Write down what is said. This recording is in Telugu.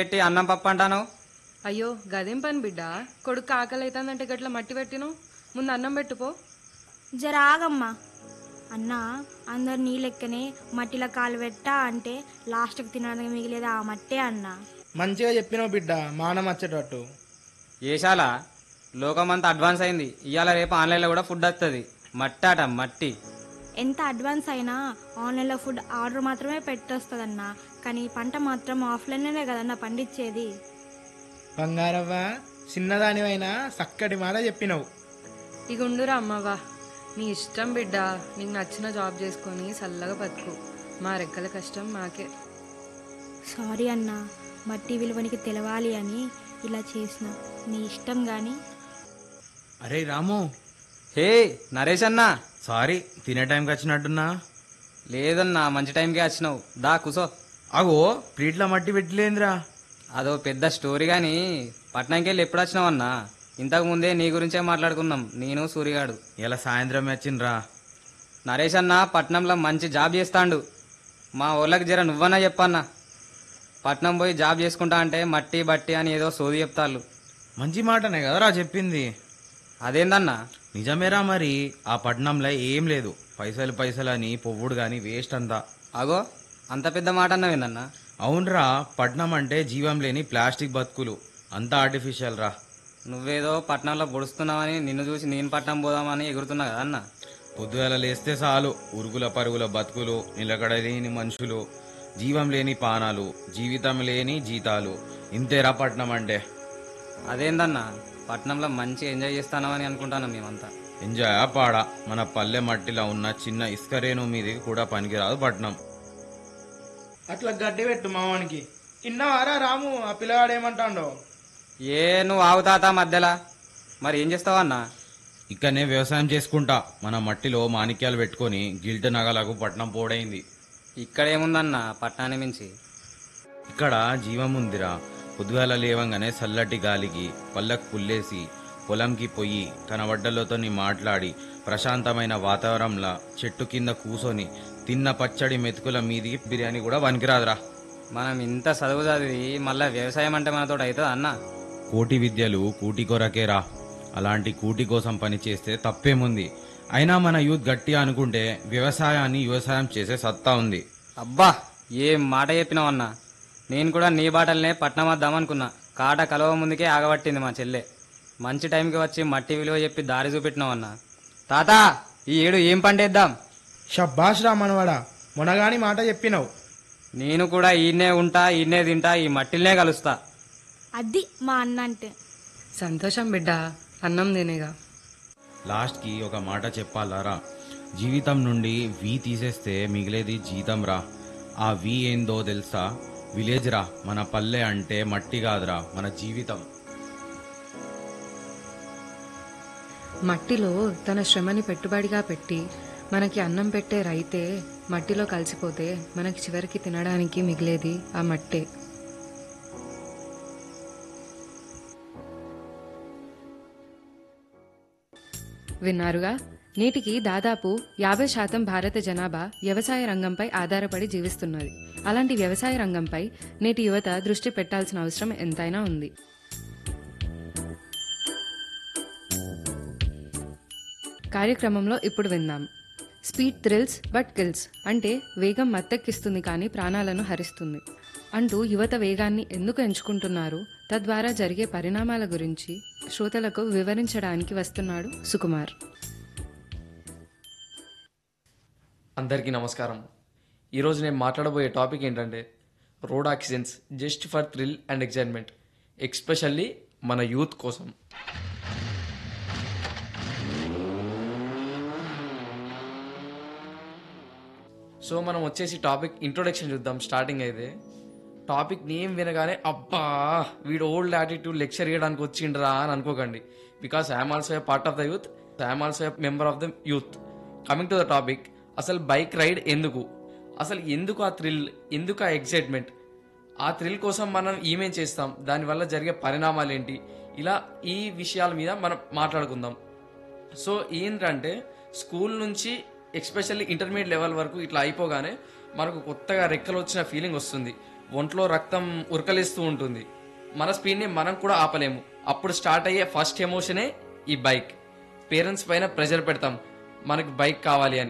పెట్టి అన్నం పప్పు అంటాను అయ్యో గదేం పని బిడ్డ కొడుకు ఆకలి అవుతుందంటే గట్ల మట్టి పెట్టిను ముందు అన్నం పెట్టుపో జర ఆగమ్మా అన్న అందరు నీ లెక్కనే మట్టిలో కాలు పెట్టా అంటే లాస్ట్కి తినడానికి మిగిలేదు ఆ మట్టే అన్న మంచిగా చెప్పినావు బిడ్డ మానం వచ్చేటట్టు ఏషాల లోకమంతా అడ్వాన్స్ అయింది ఇవాళ రేపు ఆన్లైన్లో కూడా ఫుడ్ వస్తుంది మట్టి అట మట్టి ఎంత అడ్వాన్స్ అయినా ఆన్లైన్లో ఫుడ్ ఆర్డర్ మాత్రమే పెట్టొస్తుందన్న కానీ పంట మాత్రం ఆఫ్లైన్లోనే కదన్న పండించేది బంగారవ్వ చిన్నదానివైనా చక్కటి మాట చెప్పినావు ఇక ఉండురా అమ్మవా నీ ఇష్టం బిడ్డ నీకు నచ్చిన జాబ్ చేసుకొని చల్లగా బతుకు మా రెక్కల కష్టం మాకే సారీ అన్న మట్టి విలువనికి తెలవాలి అని ఇలా చేసిన నీ ఇష్టం కానీ అరే రాము హే నరేష్ అన్నా సారీ తినే టైంకి వచ్చినట్టున్నా లేదన్నా మంచి టైంకే వచ్చినావు దా కుసో అగో ప్లేట్ల మట్టి పెట్టలేదురా అదో పెద్ద స్టోరీ గాని పట్నంకి వెళ్ళి ఎప్పుడు వచ్చినావన్నా ఇంతకు ముందే నీ గురించే మాట్లాడుకున్నాం నేను సూర్యగాడు ఇలా సాయంత్రం వచ్చిండ్రా నరేష్ అన్న పట్నంలో మంచి జాబ్ చేస్తాండు మా ఊళ్ళకి జర నువ్వన్నా చెప్పన్నా పట్నం పోయి జాబ్ చేసుకుంటా అంటే మట్టి బట్టి అని ఏదో సోది చెప్తాళ్ళు మంచి మాటనే కదరా చెప్పింది అదేందన్నా నిజమేరా మరి ఆ పట్నంలో ఏం లేదు పైసలు పైసలు అని పొవ్వుడు గాని వేస్ట్ అంతా అగో అంత పెద్ద మాట అన్నవేందన్నా అవునరా పట్నం అంటే జీవం లేని ప్లాస్టిక్ బతుకులు అంతా ఆర్టిఫిషియల్ రా నువ్వేదో పట్నంలో పొడుస్తున్నావని నిన్ను చూసి నేను పట్నం పోదామని ఎగురుతున్నా కదా అన్న పొద్దుగల లేస్తే చాలు ఉరుగుల పరుగుల బతుకులు నిలకడలేని మనుషులు జీవం లేని పానాలు జీవితం లేని జీతాలు ఇంతేరా పట్నం అంటే అదేందన్నా పట్నంలో మంచి ఎంజాయ్ చేస్తానమని అనుకుంటాను మేమంతా ఎంజాయ్ పాడా మన పల్లె మట్టిలో ఉన్న చిన్న ఇసుకరేణు మీదకి కూడా పనికిరాదు పట్నం అట్లా గడ్డి పెట్టు మావానికి ఇన్నవారా రాము ఆ పిల్లగాడు ఏమంటాడో ఏ నువ్వు ఆవుతాత మధ్యలా మరి ఏం చేస్తావన్నా ఇక్కడనే వ్యవసాయం చేసుకుంటా మన మట్టిలో మాణిక్యాలు పెట్టుకొని గిల్ట్ నగలకు పట్నం పోడైంది ఇక్కడ ఏముందన్నా పట్నాన్ని మించి ఇక్కడ జీవం ఉందిరా పొద్దుగాల లేవంగానే చల్లటి గాలికి పళ్ళకు పుల్లేసి పొలంకి పొయ్యి కనబడ్డలతో మాట్లాడి ప్రశాంతమైన వాతావరణంలో చెట్టు కింద కూసొని తిన్న పచ్చడి మెతుకుల మీదికి బిర్యానీ కూడా వనికిరాదురా మనం ఇంత చదువు చదివి మళ్ళా వ్యవసాయం అంటే మనతో అవుతుందా అన్న కోటి విద్యలు కూటి కొరకేరా అలాంటి కూటి కోసం పని చేస్తే తప్పేముంది అయినా మన యూత్ గట్టిగా అనుకుంటే వ్యవసాయాన్ని వ్యవసాయం చేసే సత్తా ఉంది అబ్బా ఏం మాట చెప్పినావన్నా నేను కూడా నీ బాటలనే పట్నం వద్దామనుకున్నా కాట కలవ ముందుకే ఆగబట్టింది మా చెల్లె మంచి టైంకి వచ్చి మట్టి విలువ చెప్పి దారి చూపెట్టినావన్నా తాత ఈ ఏడు ఏం పంటేద్దాం షబ్బాష్ రా మనవాడా మొనగాని మాట చెప్పినావు నేను కూడా ఈయనే ఉంటా ఈయనే తింటా ఈ మట్టిల్నే కలుస్తా అది మా అన్న అంటే సంతోషం బిడ్డ అన్నం తినేగా లాస్ట్కి ఒక మాట చెప్పాలరా జీవితం నుండి వి తీసేస్తే మిగిలేది జీతం రా ఆ వి ఏందో తెలుసా విలేజ్ రా మన పల్లె అంటే మట్టి కాదురా మన జీవితం మట్టిలో తన శ్రమని పెట్టుబడిగా పెట్టి మనకి అన్నం పెట్టే రైతే మట్టిలో కలిసిపోతే మనకి చివరికి తినడానికి మిగిలేది ఆ మట్టే విన్నారుగా నేటికి దాదాపు యాభై శాతం భారత జనాభా వ్యవసాయ రంగంపై ఆధారపడి జీవిస్తున్నది అలాంటి వ్యవసాయ రంగంపై నేటి యువత దృష్టి పెట్టాల్సిన అవసరం ఎంతైనా ఉంది కార్యక్రమంలో ఇప్పుడు విందాం స్పీడ్ థ్రిల్స్ బట్ కిల్స్ అంటే వేగం మత్తెక్కిస్తుంది కానీ ప్రాణాలను హరిస్తుంది అంటూ యువత వేగాన్ని ఎందుకు ఎంచుకుంటున్నారు తద్వారా జరిగే పరిణామాల గురించి శ్రోతలకు వివరించడానికి వస్తున్నాడు సుకుమార్ అందరికీ నమస్కారం ఈరోజు నేను మాట్లాడబోయే టాపిక్ ఏంటంటే road accidents just for thrill and excitement especially మన యూత్ కోసం సో మనం వచ్చేసి టాపిక్ ఇంట్రొడక్షన్ చూద్దాం స్టార్టింగ్ అయితే టాపిక్ నేమ్ వినగానే అబ్బా వీడు ఓల్డ్ యాటిట్యూడ్ లెక్చర్ ఇవ్వడానికి వచ్చిండ్రా అని అనుకోకండి because I'm also a part of the youth I'm also a member of the youth coming to the topic అసలు బైక్ రైడ్ ఎందుకు అసలు ఎందుకు ఆ థ్రిల్ ఎందుకు ఆ ఎక్సైట్మెంట్ ఆ థ్రిల్ కోసం మనం ఏమేం చేస్తాం దానివల్ల జరిగే పరిణామాలు ఏంటి ఇలా ఈ విషయాల మీద మనం మాట్లాడుకుందాం సో ఏంటంటే స్కూల్ నుంచి ఎక్స్పెషల్లీ ఇంటర్మీడియట్ లెవెల్ వరకు ఇట్లా అయిపోగానే మనకు కొత్తగా రెక్కలు వచ్చిన ఫీలింగ్ వస్తుంది ఒంట్లో రక్తం ఉరకలిస్తూ ఉంటుంది మన స్పీడ్ని మనం కూడా ఆపలేము అప్పుడు స్టార్ట్ అయ్యే ఫస్ట్ ఎమోషనే ఈ బైక్ పేరెంట్స్ పైన ప్రెషర్ పెడతాం మనకి బైక్ కావాలి అని